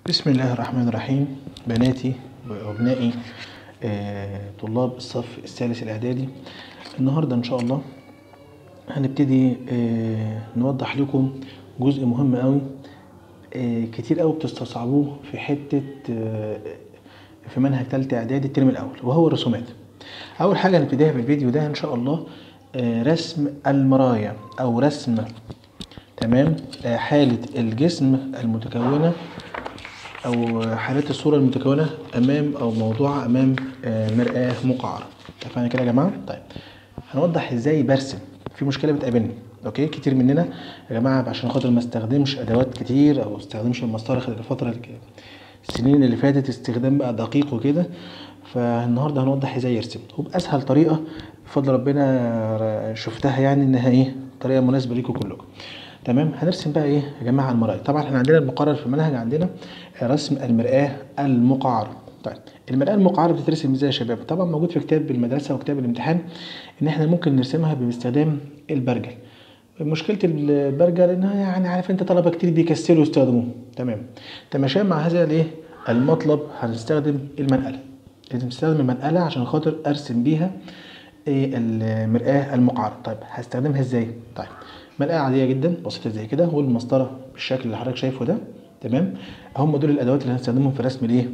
بسم الله الرحمن الرحيم بناتي وابنائي آه، طلاب الصف الثالث الاعدادي النهارده ان شاء الله هنبتدي آه، نوضح لكم جزء مهم قوي آه، كتير قوي بتستصعبوه في حته آه، في منهج ثالثه اعدادي الترم الاول وهو الرسومات اول حاجه هنبتديها في الفيديو ده ان شاء الله آه، رسم المرايا او رسم تمام آه، حاله الجسم المتكونه او حالات الصوره المتكونه امام او موضوعه امام آه، مرآة مقعره اتفقنا كده يا جماعه طيب هنوضح ازاي برسم في مشكله بتقابلني اوكي كتير مننا يا جماعه عشان خاطر ما استخدمش ادوات كتير او استخدمش المسطره خلال الفتره الك- السنين اللي فاتت استخدام بقى دقيق وكده فالنهارده هنوضح ازاي يرسم وباسهل طريقه بفضل ربنا شفتها يعني انها ايه طريقه مناسبه ليكم كلكم تمام هنرسم بقى ايه يا جماعه المرايا طبعا احنا عندنا المقرر في المنهج عندنا رسم المرآة المقعرة طيب المرآة المقعرة بتترسم ازاي يا شباب طبعا موجود في كتاب المدرسة وكتاب الامتحان ان احنا ممكن نرسمها باستخدام البرجل مشكلة البرجل انها يعني عارف انت طلبة كتير بيكسلوا يستخدموه تمام تماشيا مع هذا الايه المطلب هنستخدم المنقلة لازم تستخدم المنقلة عشان خاطر ارسم بيها ايه المرآة المقعرة طيب هستخدمها ازاي طيب مرآة عادية جدا بسيطة زي كده والمسطرة بالشكل اللي حضرتك شايفه ده تمام هم دول الادوات اللي هنستخدمهم في رسم الايه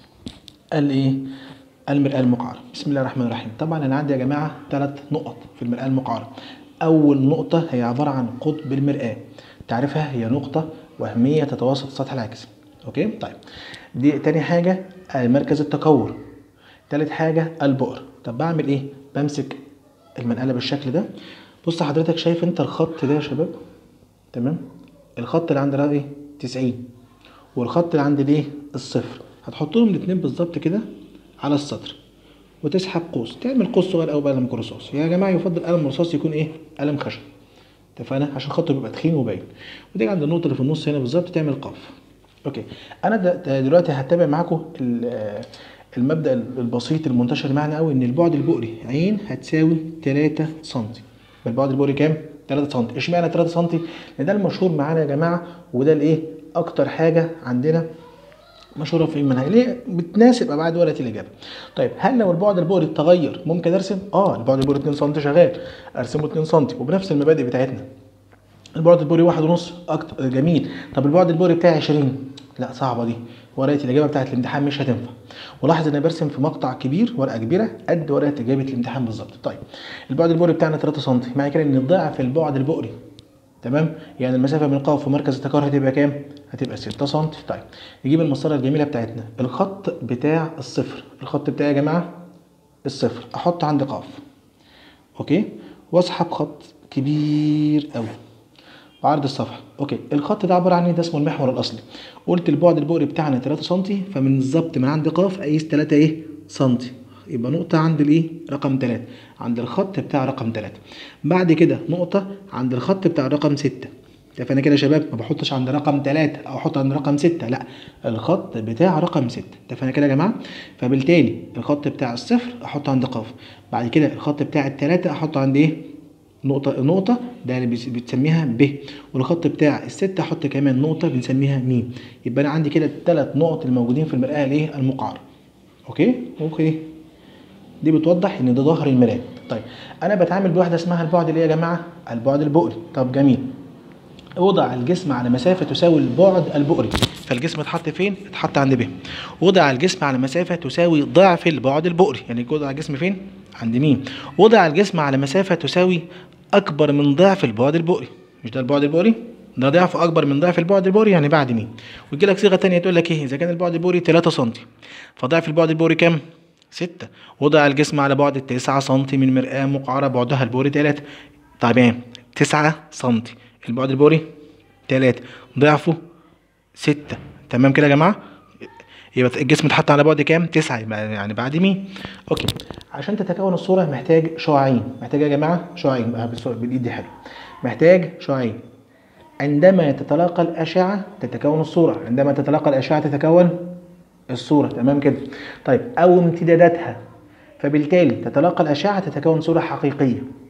الايه المرآة المقعرة بسم الله الرحمن الرحيم طبعا انا عندي يا جماعة ثلاث نقط في المرآة المقعرة اول نقطة هي عبارة عن قطب المرآة تعرفها هي نقطة وهمية تتوسط السطح العاكس اوكي طيب دي تاني حاجة مركز التكور تالت حاجة البؤر طب بعمل ايه بمسك المنقلة بالشكل ده بص حضرتك شايف انت الخط ده يا شباب تمام الخط اللي عند ايه 90 والخط اللي عند الايه الصفر هتحطهم الاثنين بالظبط كده على السطر وتسحب قوس تعمل قوس صغير قوي بقلم رصاص يا جماعه يفضل قلم رصاص يكون ايه قلم خشب اتفقنا عشان خاطر بيبقى تخين وباين وتيجي عند النقطه اللي في النص هنا بالظبط تعمل قاف اوكي انا د- دلوقتي هتابع معاكم ال- المبدا البسيط المنتشر معنا قوي ان البعد البؤري عين هتساوي 3 سم البعد البؤري كام 3 سم اشمعنى 3 سم لان ده المشهور معانا يا جماعه وده الايه اكتر حاجه عندنا مشهوره في المنهج ليه بتناسب ابعاد ورقه الاجابه طيب هل لو البعد البؤري اتغير ممكن ارسم اه البعد البؤري 2 سم شغال ارسمه 2 سم وبنفس المبادئ بتاعتنا البعد البوري واحد ونص اكتر جميل طب البعد البوري بتاعي 20 لا صعبه دي ورقه الاجابه بتاعت الامتحان مش هتنفع ولاحظ ان انا برسم في مقطع كبير ورقه كبيره قد ورقه اجابه الامتحان بالظبط طيب البعد البوري بتاعنا 3 سم معنى كده ان ضعف البعد البؤري تمام يعني المسافه من القاف ومركز التكرار هتبقى كام هتبقى 6 سم طيب نجيب المسطره الجميله بتاعتنا الخط بتاع الصفر الخط بتاعي يا جماعه الصفر احط عند قاف اوكي واسحب خط كبير قوي وعرض الصفحه اوكي الخط ده عباره عن ايه ده اسمه المحور الاصلي قلت البعد البؤري بتاعنا 3 سم فمن بالظبط من عند قاف اقيس 3 ايه سم يبقى نقطة عند الايه؟ رقم 3 عند الخط بتاع رقم 3 بعد كده نقطة عند الخط بتاع رقم 6 فانا كده يا شباب ما بحطش عند رقم 3 او احط عند رقم 6 لا الخط بتاع رقم 6 اتفقنا كده يا جماعه فبالتالي الخط بتاع الصفر احطه عند قاف بعد كده الخط بتاع الثلاثه احطه عند ايه نقطة نقطة ده اللي بيس- بتسميها ب والخط بتاع الستة أحط كمان نقطة بنسميها م يبقى أنا عندي كده الثلاث نقط الموجودين في المرآة الإيه المقعرة أوكي أوكي دي بتوضح إن ده ظهر المراية طيب أنا بتعامل بواحدة اسمها البعد اللي يا جماعة البعد البؤري طب جميل وضع الجسم على مسافة تساوي البعد البؤري فالجسم اتحط فين؟ اتحط عند ب وضع الجسم على مسافة تساوي ضعف البعد البؤري يعني وضع الجسم فين؟ عند مين؟ وضع الجسم على مسافة تساوي أكبر من ضعف البعد البؤري مش ده البعد البؤري؟ ده ضعف أكبر من ضعف البعد البؤري يعني بعد مين؟ ويجي لك صيغة تانية تقول لك إيه؟ إذا كان البعد البؤري 3 سم فضعف البعد البؤري كام؟ 6 وضع الجسم على بعد 9 سم من مرآة مقعرة بعدها البؤري 3 تمام 9 سم البعد البؤري تلاتة ضعفه ستة تمام كده يا جماعة يبقى الجسم اتحط على بعد كام؟ تسعة يبقى يعني بعد مين؟ اوكي عشان تتكون الصورة محتاج شعاعين محتاج يا جماعة شعاعين بقى بالصورة بالايد دي حلو محتاج شعاعين عندما تتلاقى الأشعة تتكون الصورة عندما تتلاقى الأشعة تتكون الصورة تمام كده طيب أو امتداداتها فبالتالي تتلاقى الأشعة تتكون صورة حقيقية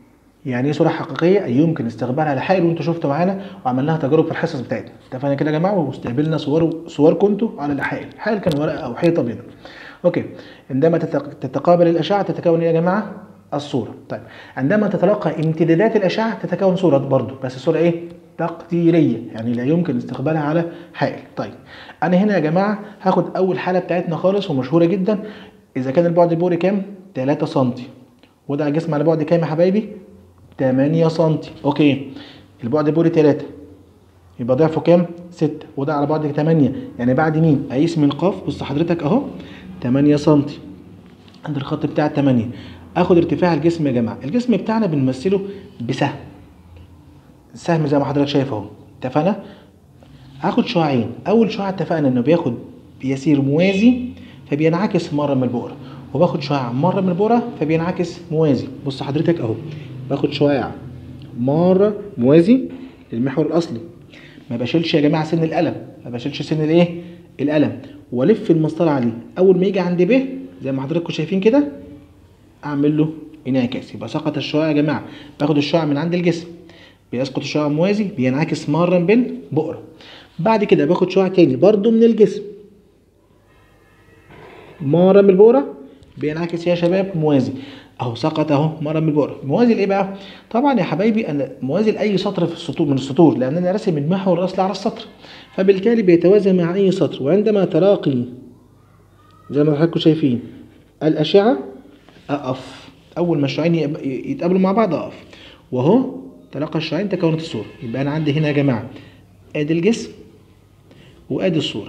يعني ايه صوره حقيقيه اي يمكن استقبالها على حائل وانتوا شفتوا معانا وعملناها تجارب في الحصص بتاعتنا اتفقنا كده يا جماعه واستقبلنا صور صوركم انتوا على الحائل الحائل كان ورقه او حيطه بيضاء اوكي عندما تتق- تتقابل الاشعه تتكون ايه يا جماعه الصوره طيب عندما تتلقى امتدادات الاشعه تتكون صوره برضه بس الصوره ايه تقديريه يعني لا يمكن استقبالها على حائل طيب انا هنا يا جماعه هاخد اول حاله بتاعتنا خالص ومشهوره جدا اذا كان البعد البوري كام 3 سم وضع الجسم على بعد كام يا حبايبي 8 سم اوكي البعد البوري 3 يبقى ضعفه كام 6 وده على بعد 8 يعني بعد مين اقيس من قاف بص حضرتك اهو 8 سم عند الخط بتاع 8 اخد ارتفاع الجسم يا جماعه الجسم بتاعنا بنمثله بسهم السهم زي ما حضرتك شايف اهو اتفقنا هاخد شعاعين اول شعاع اتفقنا انه بياخد بيسير موازي فبينعكس مره من البؤره وباخد شعاع مره من البؤره فبينعكس موازي بص حضرتك اهو باخد شعاع مره موازي للمحور الاصلي ما بشيلش يا جماعه سن القلم ما بشيلش سن الايه القلم والف المسطره عليه اول ما يجي عند ب زي ما حضراتكم شايفين كده اعمل له انعكاس يبقى سقط الشعاع يا جماعه باخد الشعاع من عند الجسم بيسقط الشعاع موازي بينعكس مره بالبؤره بعد كده باخد شعاع تاني برضو من الجسم مره من البؤره بينعكس يا شباب موازي اهو سقط اهو مره من البؤره موازي لايه بقى طبعا يا حبايبي انا موازي لاي سطر في السطور من السطور لان انا راسم المحور الاصلي على السطر فبالتالي بيتوازى مع اي سطر وعندما تلاقي زي ما حضراتكم شايفين الاشعه اقف اول ما الشعاعين يب- يتقابلوا مع بعض اقف واهو تلاقى الشعاعين تكونت الصوره يبقى انا عندي هنا يا جماعه ادي الجسم وادي الصوره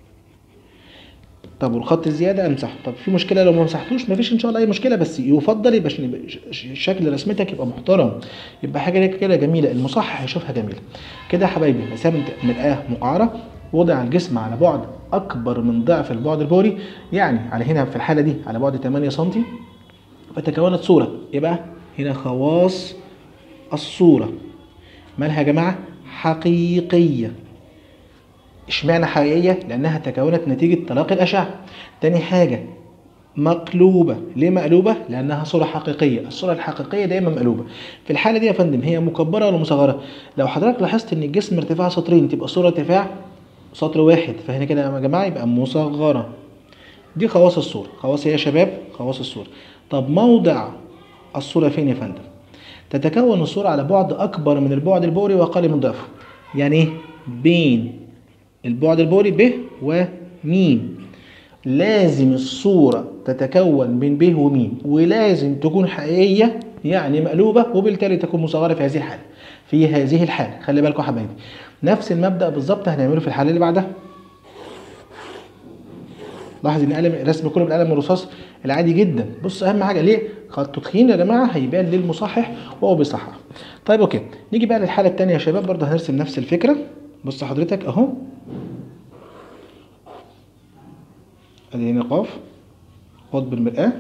طب والخط الزياده امسحه طب في مشكله لو ما مسحتوش مفيش ان شاء الله اي مشكله بس يفضل يبقى عشان يبقى ش- ش- شكل رسمتك يبقى محترم يبقى حاجه كده جميله المصحح هيشوفها جميله كده يا حبايبي رسمت مرآة مقعره وضع الجسم على بعد اكبر من ضعف البعد البوري يعني على هنا في الحاله دي على بعد 8 سم فتكونت صوره يبقى هنا خواص الصوره مالها يا جماعه حقيقيه اشمعنى حقيقية؟ لأنها تكونت نتيجة تلاقي الأشعة. تاني حاجة مقلوبة، ليه مقلوبة؟ لأنها صورة حقيقية، الصورة الحقيقية دايما مقلوبة. في الحالة دي يا فندم هي مكبرة ولا مصغرة؟ لو حضرتك لاحظت إن الجسم ارتفاع سطرين تبقى الصورة ارتفاع سطر واحد، فهنا كده يا جماعة يبقى مصغرة. دي خواص الصورة، خواص إيه يا شباب؟ خواص الصورة. طب موضع الصورة فين يا فندم؟ تتكون الصورة على بعد أكبر من البعد البوري وأقل من ضعفه. يعني إيه؟ بين البعد البوري ب وميم لازم الصورة تتكون بين ب وميم ولازم تكون حقيقية يعني مقلوبة وبالتالي تكون مصغرة في هذه الحالة في هذه الحالة خلي بالكم يا حبايبي نفس المبدأ بالظبط هنعمله في الحالة اللي بعدها لاحظ ان قلم رسم كله بالقلم الرصاص العادي جدا بص اهم حاجه ليه خط تدخين يا جماعه هيبان للمصحح وهو بيصحح طيب اوكي نيجي بقى للحاله الثانيه يا شباب برضه هنرسم نفس الفكره بص حضرتك اهو ادي هنا قاف قطب المرآة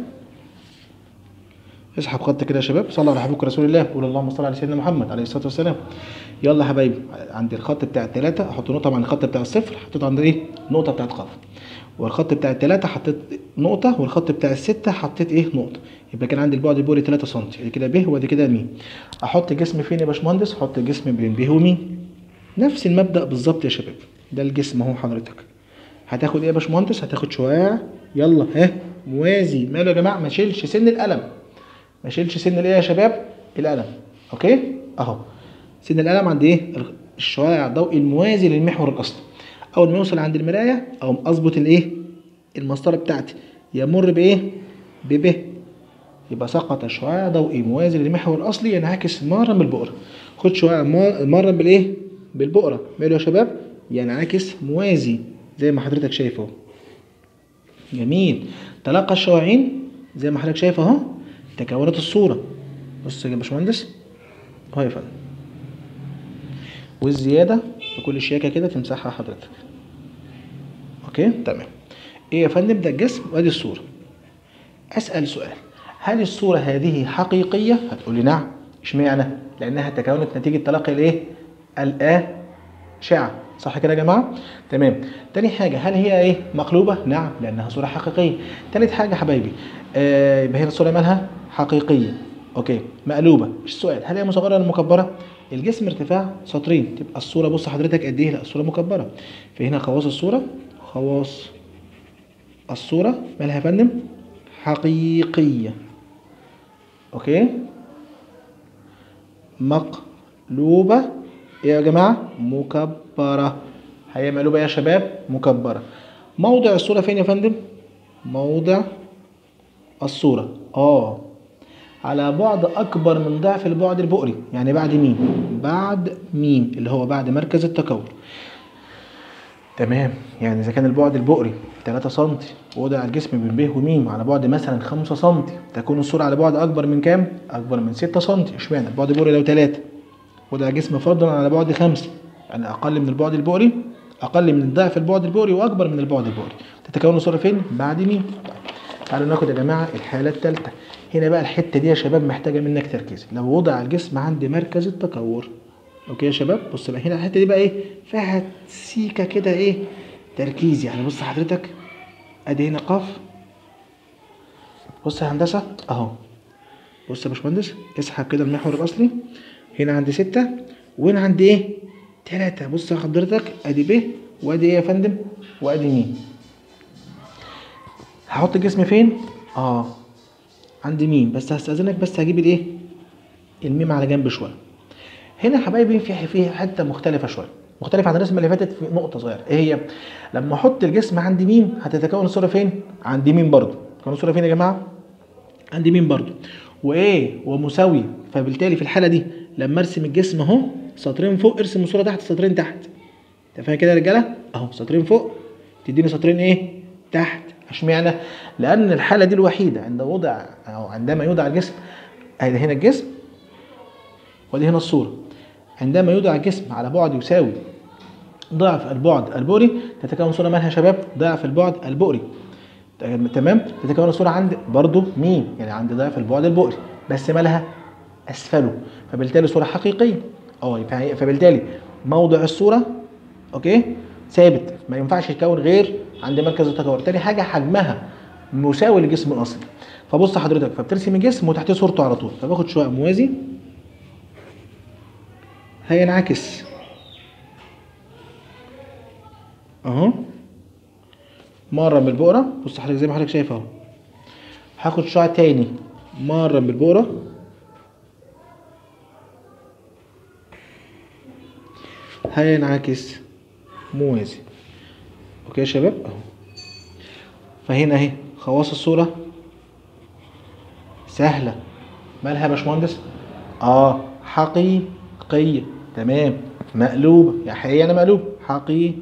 اسحب خط كده يا شباب صلى على حبيبك رسول الله قول اللهم صل على سيدنا محمد عليه الصلاه والسلام يلا يا حبايبي عند الخط بتاع الثلاثه احط نقطه طبعا الخط بتاع الصفر حطيت عند ايه نقطه بتاعت قاف والخط بتاع الثلاثه حطيت نقطه والخط بتاع السته حطيت ايه نقطه يبقى كان عندي البعد البوري 3 سم ادي كده ب وادي كده م احط جسم فين يا باشمهندس احط الجسم بين ب وم نفس المبدا بالظبط يا شباب ده الجسم اهو حضرتك هتاخد ايه يا باشمهندس هتاخد شعاع يلا ها موازي ماله يا جماعه ما شيلش سن القلم ما شيلش سن الايه يا شباب القلم اوكي اهو سن القلم عند ايه الشعاع الضوئي الموازي للمحور الاصلي اول ما يوصل عند المرايه اقوم اظبط الايه المسطره بتاعتي يمر بايه بب يبقى سقط شعاع ضوئي موازي للمحور الاصلي ينعكس مره من البؤره خد شعاع مره بالايه بالبؤره ماله يا شباب ينعكس موازي زي ما حضرتك شايف اهو جميل تلقى الشعاعين زي ما حضرتك شايف اهو تكونت الصوره بص يا باشمهندس اهو يا فندم والزياده بكل شياكه كده تمسحها حضرتك اوكي تمام ايه يا فندم ده الجسم وادي الصوره اسال سؤال هل الصوره هذه حقيقيه هتقول لي نعم اشمعنى لانها تكونت نتيجه تلقي الايه الاشعه صح كده يا جماعه تمام تاني حاجه هل هي ايه مقلوبه نعم لانها صوره حقيقيه تالت حاجه حبايبي آه يبقى هنا الصوره مالها حقيقيه اوكي مقلوبه السؤال هل هي مصغره ولا مكبره الجسم ارتفاع سطرين تبقى الصوره بص حضرتك قد ايه لا الصوره مكبره فهنا خواص الصوره خواص الصوره مالها يا فندم حقيقيه اوكي مقلوبه ايه يا جماعه مكبره هي مقلوبه يا شباب مكبره موضع الصوره فين يا فندم موضع الصوره اه على بعد اكبر من ضعف البعد البؤري يعني بعد مين بعد ميم اللي هو بعد مركز التكور تمام يعني اذا كان البعد البؤري 3 سم ووضع الجسم بين ب وميم على بعد مثلا 5 سم تكون الصوره على بعد اكبر من كام اكبر من 6 سم اشمعنى البعد البؤري لو 3 وضع الجسم فرضا على بعد 5 يعني اقل من البعد البؤري اقل من ضعف البعد البؤري واكبر من البعد البؤري تتكون الصوره فين بعد ميم تعالوا ناخد يا جماعه الحاله الثالثه هنا بقى الحته دي يا شباب محتاجه منك تركيز لو وضع الجسم عند مركز التكور اوكي يا شباب بص بقى هنا الحته دي بقى ايه فيها سيكه كده ايه تركيز يعني بص حضرتك ادي هنا قاف بص يا هندسه اهو بص يا باشمهندس اسحب كده المحور الاصلي هنا عندي ستة وهنا عندي ايه تلاتة بص يا حضرتك ادي ب وادي ايه يا فندم وادي مين هحط الجسم فين اه عند مين بس هستأذنك بس هجيب الايه الميم على جنب شويه هنا يا حبايبي في في حته مختلفه شويه مختلف عن الرسمه اللي فاتت في نقطه صغيره ايه هي لما احط الجسم عند ميم هتتكون الصوره فين عند ميم برضو تكون الصوره فين يا جماعه عند ميم برضو وايه ومساوي فبالتالي في الحاله دي لما ارسم الجسم اهو سطرين فوق ارسم الصوره تحت سطرين تحت انت فاهم كده يا رجاله اهو سطرين فوق تديني سطرين ايه تحت اشمعنى لان الحاله دي الوحيده عند وضع او عندما يوضع الجسم ادي هنا الجسم ودي هنا الصوره عندما يوضع الجسم على بعد يساوي ضعف البعد البؤري تتكون صوره مالها يا شباب ضعف البعد البؤري تمام تتكون الصوره عند برضو مين يعني عند ضعف البعد البؤري بس مالها اسفله فبالتالي صوره حقيقيه اه فبالتالي موضع الصوره اوكي ثابت ما ينفعش يتكون غير عند مركز التكور تاني حاجه حجمها مساوي للجسم الاصلي فبص حضرتك فبترسم الجسم وتحتيه صورته على طول فباخد شويه موازي هينعكس اهو مرة بالبقرة بص حضرتك زي ما حضرتك شايف اهو هاخد شعاع تاني مرة بالبقرة هينعكس موازي اوكي يا شباب اهو فهنا اهي خواص الصورة سهلة مالها يا باشمهندس اه حقيقية تمام مقلوبة يا حقيقية انا مقلوب حقيقية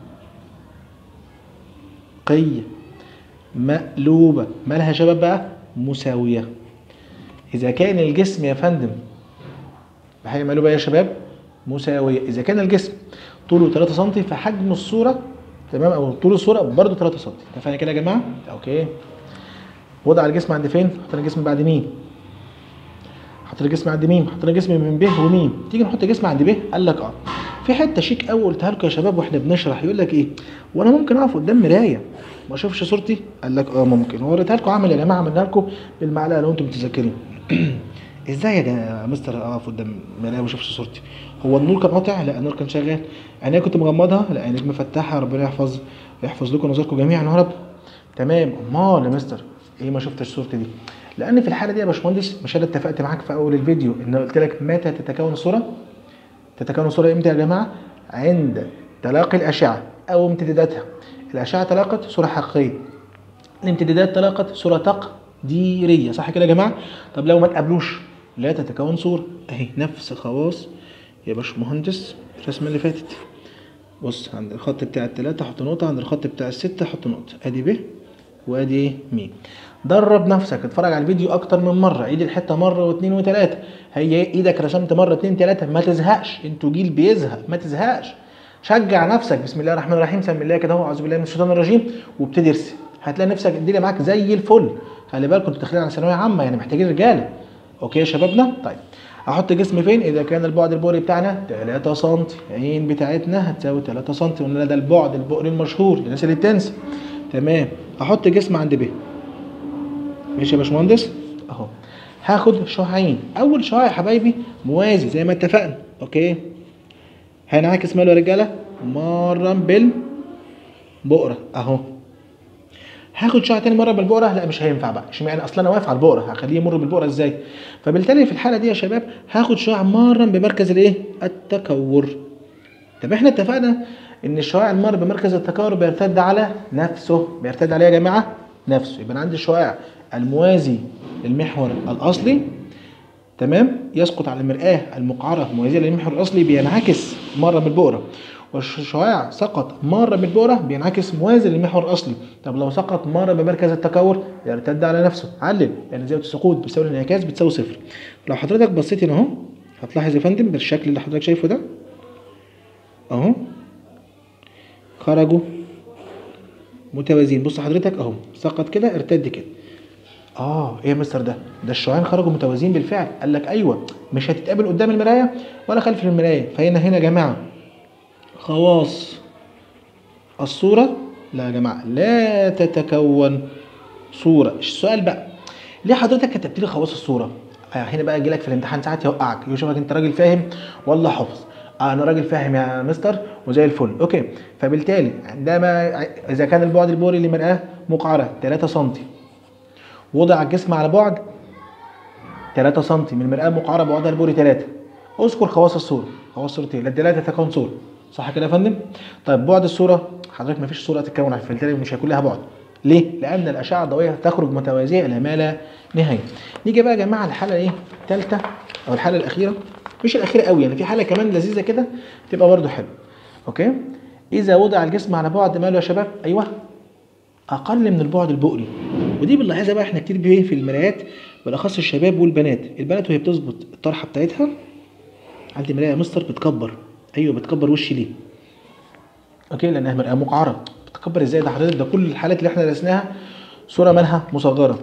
مقلوبة مالها يا شباب بقى مساوية إذا كان الجسم يا فندم بحاجة مقلوبة يا شباب مساوية إذا كان الجسم طوله 3 سم فحجم الصورة تمام أو طول الصورة برضه 3 سم اتفقنا كده يا جماعة؟ أوكي وضع الجسم عند فين؟ حطينا الجسم بعد مين؟ حطينا الجسم عند مين؟ حطينا الجسم من ب ومين؟ تيجي نحط الجسم عند ب؟ قال لك اه في حته شيك قوي قلتها لكم يا شباب واحنا بنشرح يقول لك ايه وانا ممكن اقف قدام مرايه ما اشوفش صورتي قال لك اه ممكن هو وريتها لكم عمل يا جماعه عملناها لكم بالمعلقه لو انتم متذكرين ازاي يا مستر اقف قدام مرايه وما اشوفش صورتي هو النور كان قاطع لا النور كان شغال عينيا كنت مغمضها لا عينيك مفتحه ربنا يحفظ يحفظ لكم نظركم جميعا يا رب تمام امال يا مستر ايه ما شفتش صورتي دي لان في الحاله دي يا باشمهندس مش انا اتفقت معاك في اول الفيديو ان قلت لك متى تتكون الصوره تتكون الصوره امتى يا جماعه عند تلاقي الاشعه او امتداداتها الاشعه تلاقت صوره حقيقيه الامتدادات تلاقت صوره تقديريه صح كده يا جماعه طب لو ما تقابلوش لا تتكون صوره اهي نفس خواص يا باشمهندس الرسمه اللي فاتت بص عند الخط بتاع التلاتة حط نقطة عند الخط بتاع الستة حط نقطة ادي ب وادي ايه ميم درب نفسك اتفرج على الفيديو اكتر من مرة عيد الحتة مرة واثنين وثلاثة هي ايدك رسمت مرة اتنين تلاتة ما تزهقش انتوا جيل بيزهق ما تزهقش شجع نفسك بسم الله الرحمن الرحيم سمي الله كده اهو اعوذ بالله من الشيطان الرجيم وابتدي ارسم هتلاقي نفسك الدنيا معاك زي الفل خلي بالك انتوا داخلين على ثانويه عامه يعني محتاجين رجاله اوكي يا شبابنا طيب احط الجسم فين اذا كان البعد البؤري بتاعنا 3 سم عين بتاعتنا هتساوي 3 سم قلنا ده البعد البؤري المشهور للناس اللي بتنسى تمام احط جسم عند ب ماشي يا باشمهندس اهو هاخد شعاعين اول شعاع يا حبايبي موازي زي ما اتفقنا اوكي هينعكس ماله يا رجاله مره بالبقره اهو هاخد شعاع تاني مره بالبقره لا مش هينفع بقى اشمعنى اصلا انا واقف على البقره هخليه يمر بالبقره ازاي فبالتالي في الحاله دي يا شباب هاخد شعاع مره بمركز الايه التكور طب احنا اتفقنا ان الشعاع المر بمركز التكور بيرتد على نفسه بيرتد عليه يا جماعه نفسه يبقى انا عندي الشعاع الموازي للمحور الاصلي تمام يسقط على المرآة المقعرة موازية للمحور الأصلي بينعكس مرة بالبقرة والشعاع سقط مرة بالبقرة بينعكس موازي للمحور الأصلي طب لو سقط مرة بمركز التكور يرتد على نفسه علل لأن زاوية السقوط بتساوي الانعكاس بتساوي صفر لو حضرتك بصيت هنا أهو هتلاحظ يا فندم بالشكل اللي حضرتك شايفه ده أهو خرجوا متوازيين بص حضرتك أهو سقط كده ارتد كده اه ايه يا مستر ده ده الشعاعين خرجوا متوازيين بالفعل قال لك ايوه مش هتتقابل قدام المرايه ولا خلف المرايه فهنا هنا يا جماعه خواص الصوره لا يا جماعه لا تتكون صوره السؤال بقى ليه حضرتك كتبت لي خواص الصوره آه هنا بقى يجي لك في الامتحان ساعات يوقعك يشوفك انت راجل فاهم ولا حافظ آه انا راجل فاهم يا مستر وزي الفل اوكي فبالتالي عندما اذا كان البعد البوري لمرآه مقعره 3 سم وضع الجسم على بعد 3 سم من المرآة المقعرة بعدها البوري 3 اذكر خواص الصورة خواص صورتين الدلالة تتكون صورة صح كده يا فندم؟ طيب بعد الصورة حضرتك ما فيش صورة تتكون على الفلتر مش هيكون لها بعد ليه؟ لأن الأشعة الضوئية تخرج متوازية إلى ما لا نهاية. نيجي بقى يا جماعة الحالة إيه؟ الثالثة أو الحالة الأخيرة مش الأخيرة قوي يعني في حالة كمان لذيذة كده تبقى برده حلوة. أوكي؟ إذا وضع الجسم على بعد ماله يا شباب؟ أيوه اقل من البعد البؤري ودي بنلاحظها بقى احنا كتير بيه في المرايات بالاخص الشباب والبنات البنات وهي بتظبط الطرحه بتاعتها عندي مرايه يا مستر بتكبر ايوه بتكبر وشي ليه اوكي لانها مرآه مقعره بتكبر ازاي ده حضرتك ده كل الحالات اللي احنا درسناها صوره مالها مصغره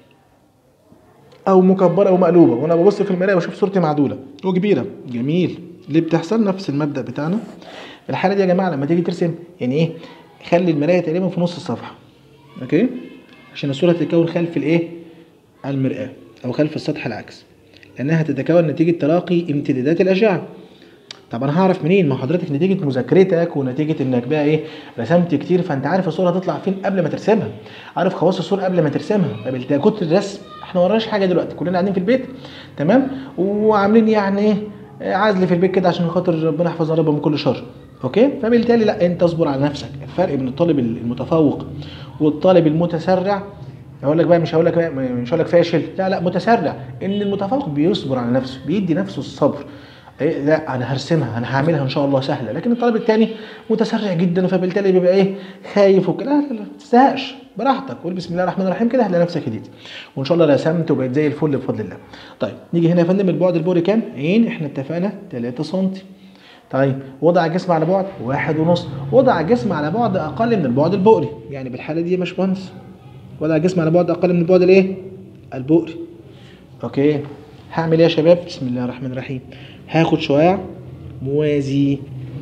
او مكبره او مقلوبه وانا ببص في المرايه بشوف صورتي معدوله وكبيره جميل ليه بتحصل نفس المبدا بتاعنا في الحاله دي يا جماعه لما تيجي ترسم يعني ايه خلي المرايه تقريبا في نص الصفحه اوكي عشان الصوره تتكون خلف الايه المرآة او خلف السطح العكس لانها تتكون نتيجه تلاقي امتدادات الاشعه طب انا هعرف منين ما حضرتك نتيجه مذاكرتك ونتيجه انك بقى ايه رسمت كتير فانت عارف الصوره هتطلع فين قبل ما ترسمها عارف خواص الصوره قبل ما ترسمها فبالتالي كنت الرسم احنا وراناش حاجه دلوقتي كلنا قاعدين في البيت تمام وعاملين يعني ايه عزل في البيت كده عشان خاطر ربنا يحفظنا رب من كل شر اوكي فبالتالي لا انت اصبر على نفسك الفرق بين الطالب المتفوق والطالب المتسرع هقول لك بقى مش هقول لك بقى مش هقول لك فاشل لا لا متسرع ان المتفوق بيصبر على نفسه بيدي نفسه الصبر إيه لا انا هرسمها انا هعملها ان شاء الله سهله لكن الطالب الثاني متسرع جدا فبالتالي بيبقى ايه خايف وكده لا لا لا ما تزهقش براحتك قول بسم الله الرحمن الرحيم كده هتلاقي نفسك هديت وان شاء الله رسمت وبقيت زي الفل بفضل الله طيب نيجي هنا يا فندم البعد البوري كام عين احنا اتفقنا 3 سم طيب وضع الجسم على بعد واحد ونص وضع الجسم على بعد اقل من البعد البؤري يعني بالحاله دي يا باشمهندس وضع الجسم على بعد اقل من البعد الايه البؤري اوكي هعمل ايه يا شباب بسم الله الرحمن الرحيم هاخد شعاع موازي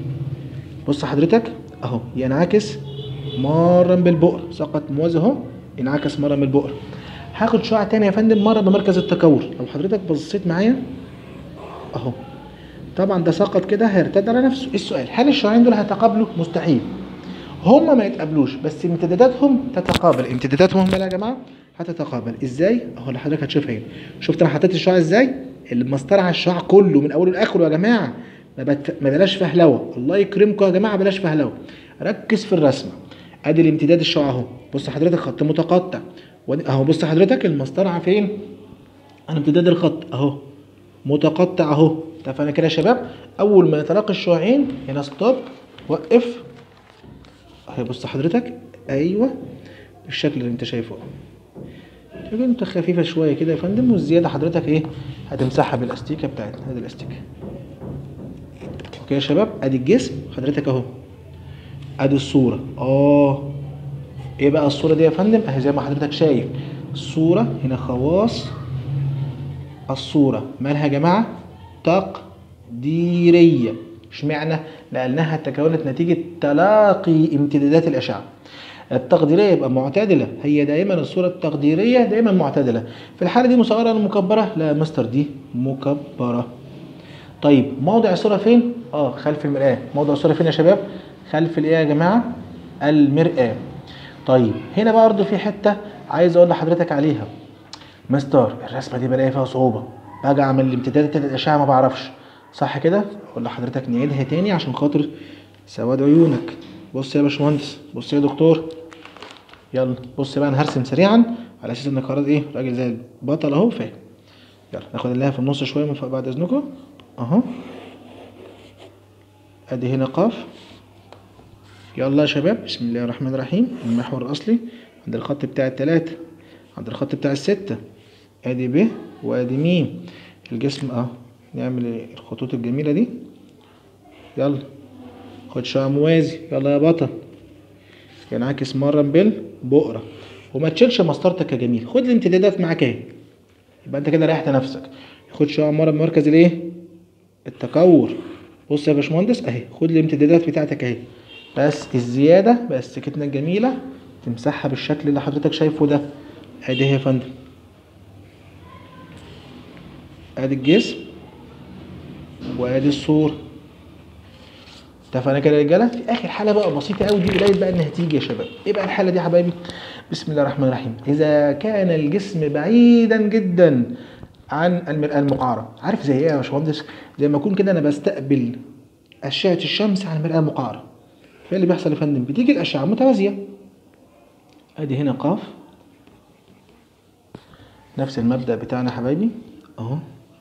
بص حضرتك اهو ينعكس مرا بالبؤر سقط موازي اهو ينعكس مرة من البؤر هاخد شعاع تاني يا فندم مرة بمركز التكور لو حضرتك بصيت معايا اهو طبعا ده سقط كده هيرتد على نفسه ايه السؤال هل الشعاعين دول هيتقابلوا مستحيل هما ما يتقابلوش بس امتداداتهم تتقابل امتداداتهم مالها يا جماعه هتتقابل ازاي اهو اللي حضرتك هتشوفها هنا شفت انا حطيت الشعاع ازاي المسطره على الشعاع كله من اوله لاخره يا جماعه ما, بت... ما بلاش فهلوه الله يكرمكم يا جماعه بلاش فهلوه ركز في الرسمه ادي الامتداد الشعاع اهو بص حضرتك خط متقطع اهو بص حضرتك المسطره فين انا امتداد الخط اهو متقطع اهو اتفقنا كده يا شباب اول ما يتلاقى الشعاعين هنا ستوب وقف اهي بص حضرتك ايوه بالشكل اللي انت شايفه تيجي انت خفيفه شويه كده يا فندم والزياده حضرتك ايه هتمسحها بالاستيكه بتاعتنا ادي الاستيكه اوكي يا شباب ادي الجسم حضرتك اهو ادي الصوره اه ايه بقى الصوره دي يا فندم اهي زي ما حضرتك شايف الصوره هنا خواص الصوره مالها يا جماعه تقديريه اشمعنى لانها تكونت نتيجه تلاقي امتدادات الاشعه التقديريه يبقى معتدله هي دائما الصوره التقديريه دائما معتدله في الحاله دي مصغره ولا مكبره لا يا مستر دي مكبره طيب موضع الصوره فين اه خلف المراه موضع الصوره فين يا شباب خلف الايه يا جماعه المراه طيب هنا برضه في حته عايز اقول لحضرتك عليها مستر الرسمه دي بلاقي فيها صعوبه باجي اعمل الامتداد الاشعه ما بعرفش صح كده اقول لحضرتك نعيدها تاني عشان خاطر سواد عيونك بص يا باشمهندس بص يا دكتور يلا بص بقى انا هرسم سريعا على اساس انك خلاص ايه راجل زي البطل اهو فاهم يلا ناخد اللي في النص شويه من فوق بعد اذنكم اهو ادي هنا قاف يلا يا شباب بسم الله الرحمن الرحيم المحور الاصلي عند الخط بتاع التلاتة عند الخط بتاع الستة ادي ب وادي ميم الجسم اهو نعمل الخطوط الجميلة دي يلا خد شعاع موازي يلا يا بطل ينعكس مرة بالبقرة وما تشيلش مسطرتك يا جميل خد الامتدادات معاك اهي يبقى انت كده ريحت نفسك خد شعاع مرة بمركز الايه التكور بص يا باشمهندس اهي خد الامتدادات بتاعتك اهي بس الزيادة بس سكتنا الجميلة تمسحها بالشكل اللي حضرتك شايفه ده ادي يا فندم ادي الجسم وادي الصورة اتفقنا كده يا رجاله في اخر حاله بقى بسيطه قوي دي قليل بقى انها تيجي يا شباب ايه بقى الحاله دي يا حبايبي بسم الله الرحمن الرحيم اذا كان الجسم بعيدا جدا عن المرآة المقعرة عارف زي ايه يا باشمهندس زي ما اكون كده انا بستقبل اشعه الشمس على المرآة المقعرة فايه اللي بيحصل يا فندم بتيجي الاشعه متوازيه ادي هنا قاف نفس المبدأ بتاعنا يا حبايبي اهو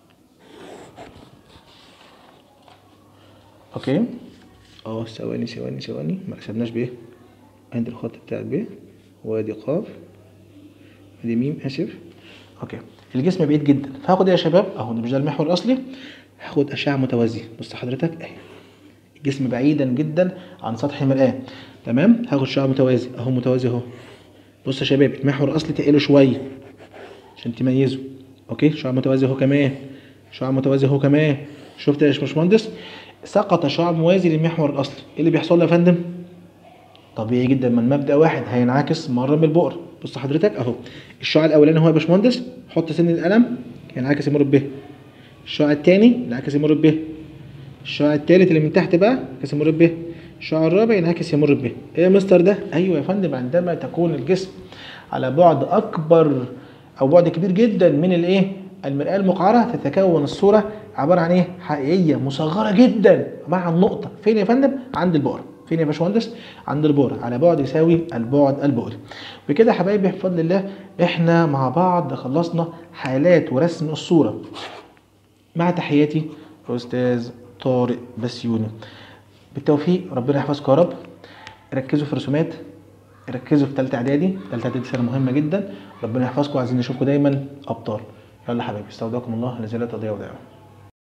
اوكي اه ثواني ثواني ثواني ما حسبناش بايه عند الخط بتاع ب وادي قاف ادي ميم اسف اوكي الجسم بعيد جدا فهاخد ايه يا شباب اهو ده مش ده المحور الاصلي هاخد اشعه متوازيه بص حضرتك اهي الجسم بعيدا جدا عن سطح المرآة تمام هاخد شعاع متوازي اهو متوازي اهو بص يا شباب المحور الاصلي تقله شويه عشان تميزه اوكي شعاع متوازي اهو كمان شعاع متوازي اهو كمان شفت يا باشمهندس سقط شعاع موازي للمحور الاصلي ايه اللي بيحصل له يا فندم طبيعي جدا من مبدا واحد هينعكس مره من البؤر بص حضرتك اهو الشعاع الاولاني هو يا باشمهندس حط سن القلم ينعكس يمر به الشعاع الثاني ينعكس يمر به الشعاع الثالث اللي من تحت بقى ينعكس يمر به الشعاع الرابع ينعكس يمر به ايه يا مستر ده ايوه يا فندم عندما تكون الجسم على بعد اكبر او بعد كبير جدا من الايه المرآة المقعرة تتكون الصورة عبارة عن ايه حقيقية مصغرة جدا مع النقطة فين يا فندم عند البؤرة فين يا باشمهندس عند البؤرة على بعد يساوي البعد البؤري بكده يا حبايبي بفضل الله احنا مع بعض خلصنا حالات ورسم الصورة مع تحياتي استاذ طارق بسيوني بالتوفيق ربنا يحفظكم يا رب ركزوا في الرسومات ركزوا في ثالثه اعدادي ثالثه اعدادي سنه مهمه جدا ربنا يحفظكم عايزين نشوفكم دايما ابطال يلا حبايبي استودعكم الله الذي لا تضيع ودائعه